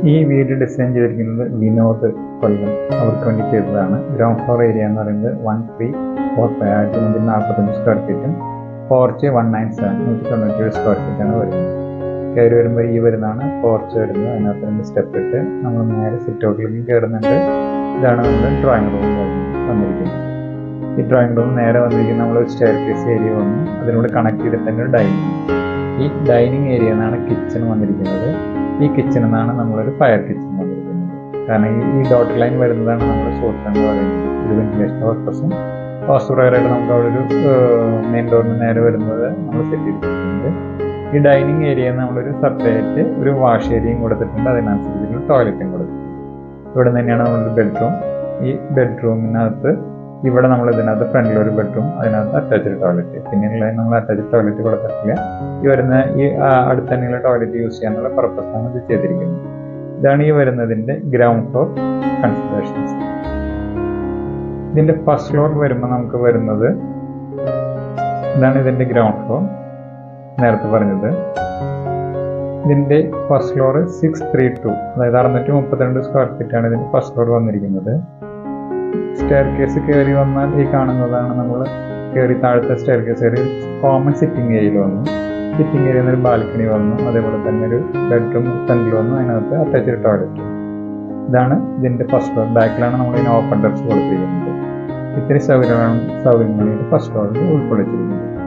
ഈ വീട് ഡിസൈൻ ചെയ്തിരിക്കുന്നത് വിനോദ് കൊല്ലം അവർക്ക് വേണ്ടി ചെയ്തതാണ് ഗ്രൗണ്ട് ഫ്ലോർ ഏരിയ എന്ന് പറയുന്നത് വൺ ത്രീ ഫോർ ഫൈവ് ആയിരത്തി മുന്നൂറ്റി നാൽപ്പത്തഞ്ച് സ്ക്വയർ ഫീറ്റും പോർച്ച് വൺ നയൻ സെവൻ നൂറ്റി തൊണ്ണൂറ്റി സ്ക്വയർ ഫീറ്റാണ് വരുന്നത് കയറി വരുമ്പോൾ ഈ വരുന്നതാണ് പോർച്ച് വരുന്നത് അതിനകത്ത് രണ്ട് സ്റ്റെപ്പ് ഇട്ട് നമ്മൾ നേരെ സിറ്റ് ഔട്ടിലേക്ക് കയറുന്നുണ്ട് ഇതാണ് നമ്മുടെ ഡ്രോയിങ് റൂം വന്നിരിക്കുന്നത് ഈ ഡ്രോയിങ് റൂം നേരെ വന്നിരിക്കുന്ന നമ്മൾ സ്റ്റെയർ കേസ് ഏരിയ വന്നു അതിനോട് കണക്ട് ചെയ്തിട്ട് തന്നെ ഒരു ഡൈനിങ് ഈ ഡൈനിങ് ഏരിയ എന്നാണ് കിച്ചൺ വന്നിരിക്കുന്നത് ഈ കിച്ചണിൽ നിന്നാണ് നമ്മളൊരു ഫയർ കിച്ചൺ വന്നിരിക്കുന്നത് കാരണം ഈ ഈ ഡോട്ട് ലൈൻ വരുന്നതാണ് നമ്മുടെ സോർട്ട് എന്ന് പറയുന്നത് ഇത് വെന്റിലേഷൻ പർപ്പസും വാസ്തു പ്രകാരമായിട്ട് നമുക്ക് അവിടെ ഒരു മെയിൻ ഡോറിന് നേരെ വരുന്നത് നമ്മൾ സെറ്റ് ചെയ്തിട്ടുണ്ട് ഈ ഡൈനിങ് ഏരിയ നമ്മളൊരു സെപ്പറേറ്റ് ഒരു വാഷ് ഏരിയയും കൊടുത്തിട്ടുണ്ട് അതിനനുസരിച്ചുള്ള ടോയ്ലറ്റും കൊടുത്തിട്ടുണ്ട് ഇവിടെ തന്നെയാണ് നമ്മളൊരു ബെഡ്റൂം ഈ ബെഡ്റൂമിനകത്ത് ഇവിടെ നമ്മൾ ഇതിനകത്ത് ഫ്രണ്ടിലൊരു ബെഡ്റൂം അതിനകത്ത് അറ്റാച്ച്ഡ് ടോയ്ലറ്റ് പിന്നെയുള്ള നമ്മൾ അറ്റാച്ച്ഡ് ടോയ്ലറ്റ് കൊടുത്തിട്ടില്ല ഈ വരുന്ന ഈ ആ, അടുത്ത് തന്നെയുള്ള ടോയ്ലറ്റ് യൂസ് ചെയ്യാനുള്ള പർപ്പസാണ് ഇത് ചെയ്തിരിക്കുന്നത് ഇതാണ് ഈ വരുന്നതിന്റെ ഗ്രൗണ്ട് ഫ്ലോർ കൺസിഡറേഷൻസ് ഇതിന്റെ ഫസ്റ്റ് ഫ്ലോർ വരുമ്പോൾ നമുക്ക് വരുന്നത് ഇതാണ് ഇതിന്റെ ഗ്രൗണ്ട് ഫ്ലോർ നേരത്തെ പറഞ്ഞത് ഇതിന്റെ first floor six three two അതായത് അറുന്നൂറ്റി മുപ്പത്തിരണ്ട് സ്ക്വയർ ഫീറ്റ് ആണ് ഇതിന്റെ ഫസ്റ്റ് ഫ്ലോർ വന്നിരിക്കുന്നത് സ്റ്റെയർ കേസ് കയറി വന്നാൽ ഈ കാണുന്നതാണ് നമ്മൾ കയറി താഴത്തെ സ്റ്റെയർ കേസ് കയറി കോമൺ സിറ്റിംഗ് ഏരിയയിൽ വന്നു സിറ്റിംഗ് ഏരിയയിൽ ഒരു ബാൽക്കണി വന്നു അതേപോലെ തന്നെ ഒരു ബെഡ്റൂം ഫ്രണ്ടിൽ വന്നു അതിനകത്ത് അറ്റാച്ച്ഡ് ടോയ്ലറ്റ് ഇതാണ് ഇതിന്റെ ഫസ്റ്റ് ഫ്ലോർ ബാക്കിലാണ് നമ്മൾ ഇതിന് ഓപ്പൺ ടെറസ് കൊടുത്തിരിക്കുന്നത് ഇത്തിരി സൗകര്യമാണ് സൗകര്യമാണ് ഫസ്റ്റ് ഫ്ലോറിൽ ഉൾക്കൊള്ളിച്ചിരിക്കുന്നത്